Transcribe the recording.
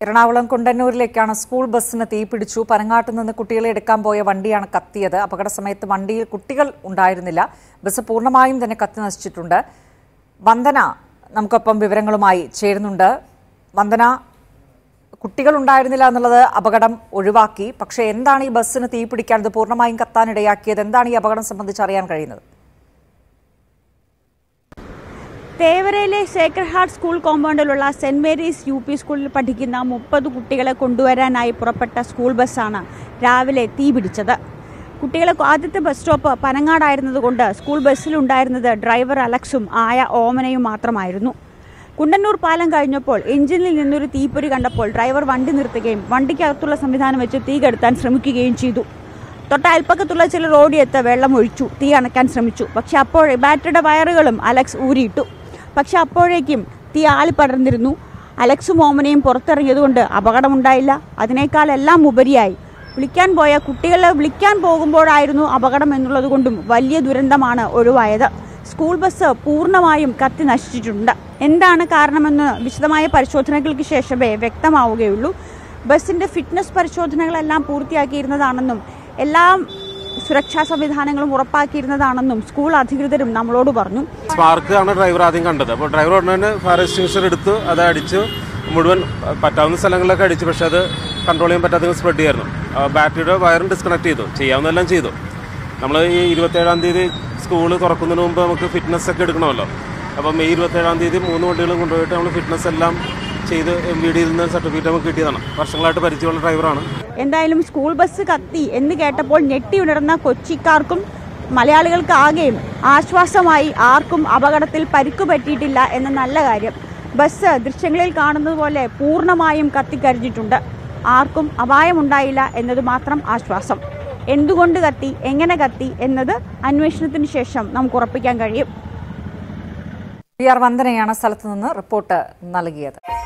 Ernakulam കുണ്ടന്നൂരിലേക്കാണ് school ബസ്സിന് തീപിടിച്ചു പനങ്ങാട്ട് നിന്ന് കുട്ടികളെ എടുക്കാൻ പോയ വണ്ടിയാണ് കത്തിയത് അപകട സമയത്ത് വണ്ടിയിൽ കുട്ടികൾ ഉണ്ടായിരുന്നില്ല ബസ് പൂർണ്ണമായും തന്നെ കത്തി നശിച്ചിട്ടുണ്ട് വന്ദന നമുക്കൊപ്പം വിവരങ്ങളുമായി ചേരുന്നുണ്ട് വന്ദന കുട്ടികൾ ഉണ്ടായിരുന്നില്ല എന്നുള്ളത് അപകടം ഒഴിവാക്കി പക്ഷേ എന്താണ് ഈ ബസ്സിന് തീപിടിക്കാൻ ഇത് പൂർണ്ണമായും കത്താനിടയാക്കിയത് എന്താണ് ഈ അപകടം സംബന്ധിച്ച് അറിയാൻ കഴിയുന്നത് തേവരയിലെ സേക്രഡ് ഹാർട്ട് സ്കൂൾ കോമ്പൗണ്ടിലുള്ള സെന്റ് മേരീസ് യു പി സ്കൂളിൽ പഠിക്കുന്ന മുപ്പത് കുട്ടികളെ കൊണ്ടുവരാനായി പുറപ്പെട്ട സ്കൂൾ ബസ്സാണ് രാവിലെ തീപിടിച്ചത് കുട്ടികളെ ആദ്യത്തെ ബസ് സ്റ്റോപ്പ് പനങ്ങാടായിരുന്നതുകൊണ്ട് സ്കൂൾ ബസ്സിലുണ്ടായിരുന്നത് ഡ്രൈവർ അലക്സും ആയ ഓമനയും മാത്രമായിരുന്നു കുണ്ടന്നൂർ പാലം കഴിഞ്ഞപ്പോൾ എഞ്ചിനിൽ നിന്നൊരു തീപ്പൊരി കണ്ടപ്പോൾ ഡ്രൈവർ വണ്ടി നിർത്തുകയും വണ്ടിക്കകത്തുള്ള സംവിധാനം വെച്ച് തീ കെടുത്താൻ ശ്രമിക്കുകയും ചെയ്തു തൊട്ട അയൽപ്പക്കത്തുള്ള ചിലർ ഓടിയെത്ത് വെള്ളം ഒഴിച്ചു തീ അണയ്ക്കാൻ ശ്രമിച്ചു പക്ഷെ അപ്പോഴേ ബാറ്ററിയുടെ വയറുകളും അലക്സ് ഊരിയിട്ടു പക്ഷെ അപ്പോഴേക്കും തീ ആളിപ്പടർന്നിരുന്നു അലക്സും ഓമനയും പുറത്തിറങ്ങിയതുകൊണ്ട് അപകടമുണ്ടായില്ല അതിനേക്കാളെല്ലാം ഉപരിയായി വിളിക്കാൻ പോയ കുട്ടികളെ വിളിക്കാൻ പോകുമ്പോഴായിരുന്നു അപകടം എന്നുള്ളത് കൊണ്ടും വലിയ ദുരന്തമാണ് ഒഴിവായത് സ്കൂൾ ബസ് പൂർണ്ണമായും കത്തി നശിച്ചിട്ടുണ്ട് എന്താണ് കാരണമെന്ന് വിശദമായ പരിശോധനകൾക്ക് ശേഷമേ വ്യക്തമാവുകയുള്ളൂ ബസിന്റെ ഫിറ്റ്നസ് പരിശോധനകളെല്ലാം പൂർത്തിയാക്കിയിരുന്നതാണെന്നും എല്ലാം സുരക്ഷാ സംവിധാനങ്ങളും ഉറപ്പാക്കിയിരുന്നതാണെന്നും സ്കൂൾ അധികൃതരും നമ്മളോട് പറഞ്ഞു സ്പാർക്ക് ആണ് ഡ്രൈവർ ആദ്യം കണ്ടത് അപ്പോൾ ഡ്രൈവർ ഉടനെ തന്നെ ഫയർ എക്സ്റ്റിങ്ഷർ എടുത്ത് അത് അടിച്ച് മുഴുവൻ പറ്റാവുന്ന സ്ഥലങ്ങളിലൊക്കെ അടിച്ചു പക്ഷെ അത് കൺട്രോൾ ചെയ്യാൻ പറ്റാത്ത സ്പ്രെഡ് ചെയ്യായിരുന്നു ആ, ബാറ്ററിയുടെ വയറും ഡിസ്കണക്ട് ചെയ്തു ചെയ്യാവുന്നതെല്ലാം ചെയ്തു നമ്മൾ ഈ ഇരുപത്തേഴാം തീയതി സ്കൂൾ തുറക്കുന്നതിന് മുമ്പ് നമുക്ക് ഫിറ്റ്നസ് ഒക്കെ എടുക്കണമല്ലോ അപ്പോൾ മെയ് ഇരുപത്തേഴാം തീയതി മൂന്ന് വണ്ടികളും കൊണ്ടുപോയിട്ട് നമ്മൾ ഫിറ്റ്നസ് എല്ലാം ചെയ്ത് എം വി ഡിയിൽ നിന്ന് സർട്ടിഫിക്കറ്റ് നമുക്ക് കിട്ടിയതാണ് വർഷങ്ങളായിട്ട് പരിചയമുള്ള ഡ്രൈവറാണ് എന്തായാലും സ്കൂൾ ബസ് കത്തി എന്ന് കേട്ടപ്പോൾ ഞെട്ടിയുണർന്ന കൊച്ചിക്കാർക്കും മലയാളികൾക്ക് ആകെയും ആശ്വാസമായി ആർക്കും അപകടത്തിൽ പരിക്കു പറ്റിയിട്ടില്ല എന്ന നല്ല കാര്യം ബസ് ദൃശ്യങ്ങളിൽ കാണുന്നത് പോലെ പൂർണ്ണമായും കത്തിക്കരിഞ്ഞിട്ടുണ്ട് ആർക്കും അപായമുണ്ടായില്ല എന്നത് മാത്രം ആശ്വാസം എന്തുകൊണ്ട് കത്തി എങ്ങനെ കത്തി എന്നത് അന്വേഷണത്തിന് ശേഷം നമുക്ക് ഉറപ്പിക്കാൻ കഴിയും പി ആർ വന്ദനയാണ് സ്ഥലത്ത് നിന്ന് റിപ്പോർട്ട് നൽകിയത്